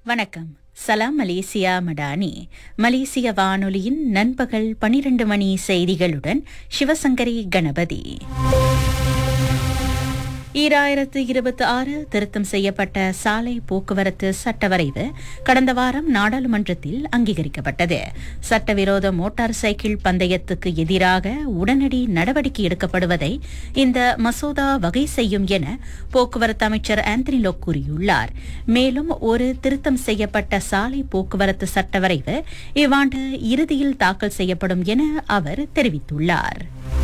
வணக்கம் சலாம் மலேசியா மடானி மலேசிய வானொலியின் நண்பகல் பனிரெண்டு மணி செய்திகளுடன் சிவசங்கரி கணபதி ஈராயிரத்து இருபத்தி ஆறு திருத்தம் செய்யப்பட்ட சாலை போக்குவரத்து சட்டவரைவு கடந்த வாரம் நாடாளுமன்றத்தில் அங்கீகரிக்கப்பட்டது சட்டவிரோத மோட்டார் சைக்கிள் பந்தயத்துக்கு எதிராக உடனடி நடவடிக்கை எடுக்கப்படுவதை இந்த மசோதா வகை செய்யும் என போக்குவரத்து அமைச்சர் ஆந்தனி லோக் கூறியுள்ளார் மேலும் ஒரு திருத்தம் செய்யப்பட்ட சாலை போக்குவரத்து சட்டவரைவு இவ்வாண்டு இறுதியில் தாக்கல் செய்யப்படும் என அவர் தெரிவித்துள்ளார்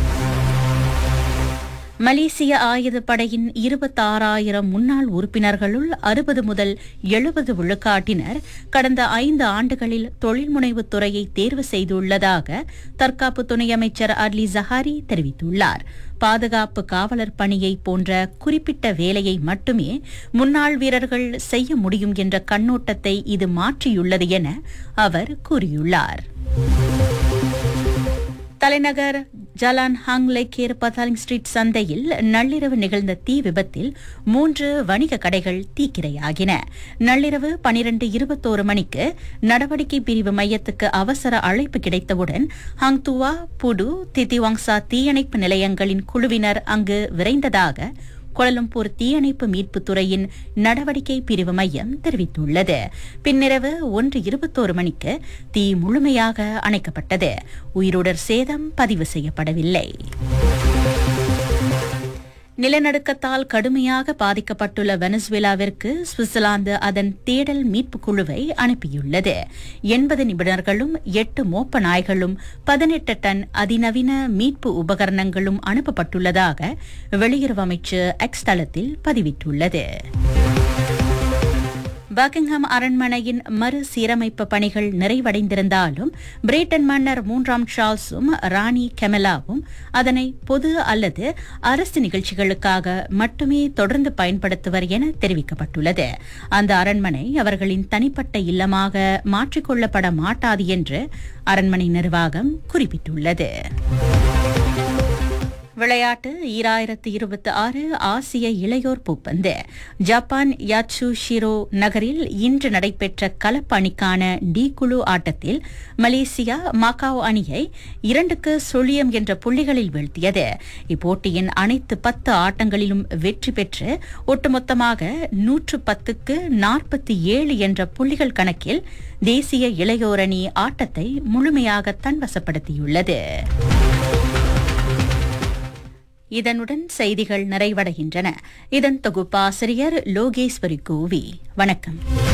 மலேசிய ஆயுதப்படையின் இருபத்தாறாயிரம் முன்னாள் உறுப்பினர்களுள் அறுபது முதல் எழுபது விழுக்காட்டினர் கடந்த ஐந்து ஆண்டுகளில் தொழில்முனைவுத் துறையை தேர்வு செய்துள்ளதாக தற்காப்பு துணை அமைச்சர் அர்லி ஜஹாரி தெரிவித்துள்ளார் பாதுகாப்பு காவலர் பணியை போன்ற குறிப்பிட்ட வேலையை மட்டுமே முன்னாள் வீரர்கள் செய்ய முடியும் என்ற கண்ணோட்டத்தை இது மாற்றியுள்ளது என அவர் கூறியுள்ளார் தலைநகர் ஜலான் ஹாங் லேக்கேர் பதாலிங் ஸ்ட்ரீட் சந்தையில் நள்ளிரவு நிகழ்ந்த தீ விபத்தில் மூன்று வணிக கடைகள் தீக்கிரையாகின நள்ளிரவு பனிரண்டு இருபத்தோரு மணிக்கு நடவடிக்கை பிரிவு மையத்துக்கு அவசர அழைப்பு கிடைத்தவுடன் ஹங்துவா புடு திதிவாங்சா தீயணைப்பு நிலையங்களின் குழுவினர் அங்கு விரைந்ததாக கோலம்பூர் தீயணைப்பு மீட்புத் துறையின் நடவடிக்கை பிரிவு மையம் தெரிவித்துள்ளது பின்னிரவு ஒன்று இருபத்தோரு மணிக்கு தீ முழுமையாக அணைக்கப்பட்டது உயிருடர் சேதம் பதிவு செய்யப்படவில்லை நிலநடுக்கத்தால் கடுமையாக பாதிக்கப்பட்டுள்ள வெனசுவேலாவிற்கு சுவிட்சர்லாந்து அதன் தேடல் மீட்பு குழுவை அனுப்பியுள்ளது எண்பது நிபுணர்களும் எட்டு மோப்ப நாய்களும் பதினெட்டு டன் அதிநவீன மீட்பு உபகரணங்களும் அனுப்பப்பட்டுள்ளதாக வெளியுறவு அமைச்சு எக்ஸ் தளத்தில் பதிவிட்டுள்ளது பக்கிங்ஹாம் அரண்மனையின் மறு சீரமைப்பு பணிகள் நிறைவடைந்திருந்தாலும் பிரிட்டன் மன்னர் மூன்றாம் சார்ல்ஸும் ராணி கெமலாவும் அதனை பொது அல்லது அரசு நிகழ்ச்சிகளுக்காக மட்டுமே தொடர்ந்து பயன்படுத்துவர் என தெரிவிக்கப்பட்டுள்ளது அந்த அரண்மனை அவர்களின் தனிப்பட்ட இல்லமாக மாற்றிக்கொள்ளப்பட மாட்டாது என்று அரண்மனை நிர்வாகம் குறிப்பிட்டுள்ளது விளையாட்டு ஈராயிரத்து இருபத்தி ஆறு ஆசிய இளையோர் பூப்பந்து ஜப்பான் யாட்சு ஷிரோ நகரில் இன்று நடைபெற்ற கலப்பு அணிக்கான டி குழு ஆட்டத்தில் மலேசியா மக்காவ் அணியை இரண்டுக்கு சுழியம் என்ற புள்ளிகளில் வீழ்த்தியது இப்போட்டியின் அனைத்து பத்து ஆட்டங்களிலும் வெற்றி பெற்று ஒட்டுமொத்தமாக நூற்று பத்துக்கு நாற்பத்தி ஏழு என்ற புள்ளிகள் கணக்கில் தேசிய இளையோர் அணி ஆட்டத்தை முழுமையாக தன்வசப்படுத்தியுள்ளது இதனுடன் செய்திகள் நிறைவடைகின்றன இதன் தொகுப்பாசிரியர் லோகேஸ்வரி கோவி வணக்கம்